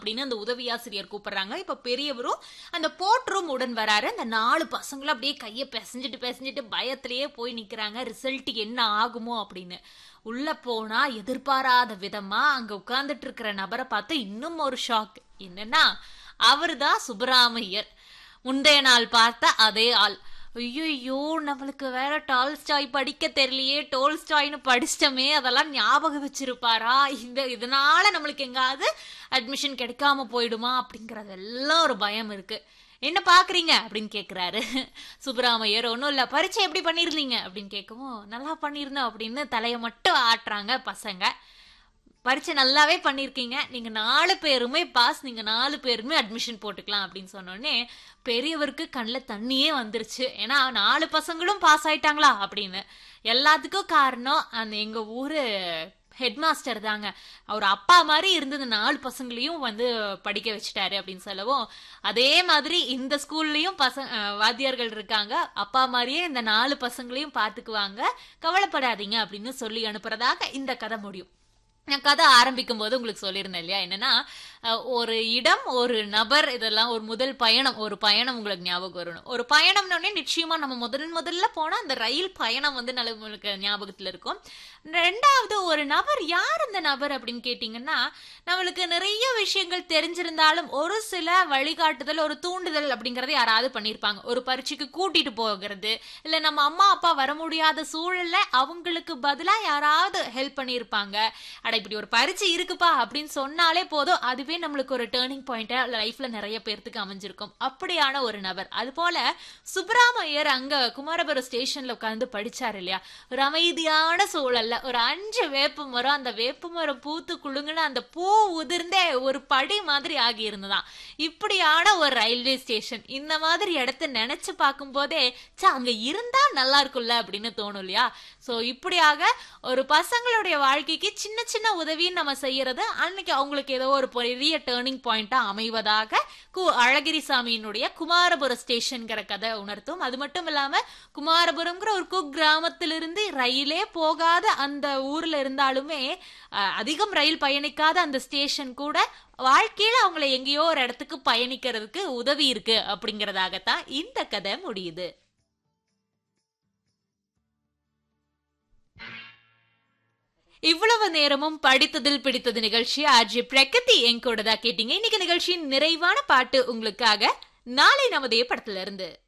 அப்படின்னு அந்த உதவி ஆசிரியர் கூப்பிடுறாங்க இப்ப பெரியவரும் அந்த போட்டரும் உடன் வராரு அந்த நாலு பசங்களும் அப்படியே கையை பிசைஞ்சிட்டு பிசைஞ்சிட்டு பயத்திலேயே போய் நிக்கிறாங்க ரிசல்ட் என்ன ஆகுமோ அப்படின்னு உள்ள போனா எதிர்பாராத விதமா அங்க உட்கார்ந்துட்டு இருக்கிற நபரை பார்த்து இன்னும் ஒரு ஷாக் என்னன்னா அவர்தான் சுப்பராமையர் முந்தைய நாள் பார்த்த அதே ஆள் ஐயோ நம்மளுக்கு வேற டால்ஸ்டாய் படிக்க தெரியலையே டோல்ஸ்டாய்னு படிச்சிட்டோமே அதெல்லாம் ஞாபகம் வச்சிருப்பாரா இந்த இதனால நம்மளுக்கு எங்காவது அட்மிஷன் கிடைக்காம போயிடுமா அப்படிங்கறதெல்லாம் ஒரு பயம் இருக்கு என்ன பாக்குறீங்க அப்படின்னு கேக்குறாரு சுப்பராமையர் ஒன்றும் இல்லை பரீட்சை எப்படி பண்ணியிருந்தீங்க அப்படின்னு கேட்கவும் நல்லா பண்ணியிருந்தோம் அப்படின்னு தலையை மட்டும் ஆட்டுறாங்க பசங்க பரீட்சை நல்லாவே பண்ணியிருக்கீங்க நீங்க நாலு பேருமே பாஸ் நீங்க நாலு பேருமே அட்மிஷன் போட்டுக்கலாம் அப்படின்னு சொன்னோடனே பெரியவருக்கு கண்ணில் தண்ணியே வந்துருச்சு ஏன்னா நாலு பசங்களும் பாஸ் ஆயிட்டாங்களா அப்படின்னு எல்லாத்துக்கும் காரணம் அந்த எங்க ஊரு ஹெட் மாஸ்டர் தாங்க அவர் அப்பா மாதிரி இருந்தது நாலு பசங்களையும் வந்து படிக்க வச்சுட்டாரு அப்படின்னு சொல்லவும் அதே மாதிரி இந்த ஸ்கூல்லையும் பசங்க அஹ், வாத்தியார்கள் இருக்காங்க அப்பா மாதிரியே இந்த நாலு பசங்களையும் பார்த்துக்குவாங்க கவலைப்படாதீங்க அப்படின்னு சொல்லி அனுப்புறதாக இந்த கதை முடியும் நான் கதை ஆரம்பிக்கும் போது உங்களுக்கு சொல்லியிருந்தேன் இல்லையா என்னன்னா அஹ், ஒரு இடம் ஒரு நபர் இதெல்லாம் ஒரு முதல் பயணம் ஒரு பயணம் உங்களுக்கு ஞாபகம் வரணும் ஒரு பயணம்னோடனே நிச்சயமா நம்ம முதல் முதல்ல போனா அந்த ரயில் பயணம் வந்து நல்ல உங்களுக்கு ஞாபகத்துல இருக்கும் ரெண்டாவது ஒரு நபர் யார் அந்த நபர் அப்படின்னு கேட்டிங்கன்னா நம்மளுக்கு நிறைய விஷயங்கள் தெரிஞ்சிருந்தாலும் ஒரு சில வழிகாட்டுதல் ஒரு தூண்டுதல் அப்படிங்கறத யாராவது பண்ணியிருப்பாங்க ஒரு பரீட்சைக்கு கூட்டிட்டு போகிறது இல்ல நம்ம அம்மா அப்பா வர முடியாத சூழல்ல அவங்களுக்கு பதிலா யாராவது ஹெல்ப் பண்ணியிருப்பாங்க அட இப்படி ஒரு பரீட்சை இருக்குப்பா அப்படின்னு சொன்னாலே போதும் அதுவே நம்மளுக்கு ஒரு டேர்னிங் பாயிண்டா லைஃப்ல நிறைய பேர்த்துக்கு அமைஞ்சிருக்கும் அப்படியான ஒரு நபர் அது போல சுப்பராமையர் அங்க குமாரபுரம் ஸ்டேஷன்ல உட்கார்ந்து படிச்சாரு இல்லையா ஒரு அமைதியான சூழல்ல ஒரு அஞ்சு வேப்ப மரம் அந்த வேப்ப மரம் பூத்து குலுங்குன அந்த பூ உதிர்ந்தே ஒரு படி மாதிரி ஆகி இருந்ததாம் இப்படியான ஒரு ரயில்வே ஸ்டேஷன் இந்த மாதிரி இடத்த நினைச்சு பார்க்கும் போதே ச்சே அங்க இருந்தா நல்லா இருக்கும்ல அப்படின்னு தோணும் இல்லையா சோ இப்படியாக ஒரு பசங்களுடைய வாழ்க்கைக்கு சின்ன சின்ன உதவின்னு நம்ம செய்யறது அன்னைக்கு அவங்களுக்கு ஏதோ ஒரு பெரிய டேர்னிங் பாயிண்டா அமைவதாக கு அழகிரிசாமியினுடைய குமாரபுரம் ஸ்டேஷன்ங்கிற கதை உணர்த்தும் அது மட்டும் இல்லாம குமாரபுரம்ங்கிற ஒரு குக்கிராமத்திலிருந்து ரயிலே போகாத அந்த ஊர்ல இருந்தாலுமே அஹ், அதிகம் ரயில் பயணிக்காத அந்த ஸ்டேஷன் கூட வாழ்க்கையில அவங்கள எங்கேயோ ஒரு இடத்துக்கு பயணிக்கிறதுக்கு உதவி இருக்கு அப்படிங்கறதாகத்தான் இந்த கதை முடியுது இவ்வளவு நேரமும் படித்ததில் பிடித்தது நிகழ்ச்சி ஆர்ஜி பிரகதி என் கூட தான் கேட்டீங்க இன்னைக்கு நிகழ்ச்சியின் நிறைவான பாட்டு உங்களுக்காக நாளை நமதே படத்துல இருந்து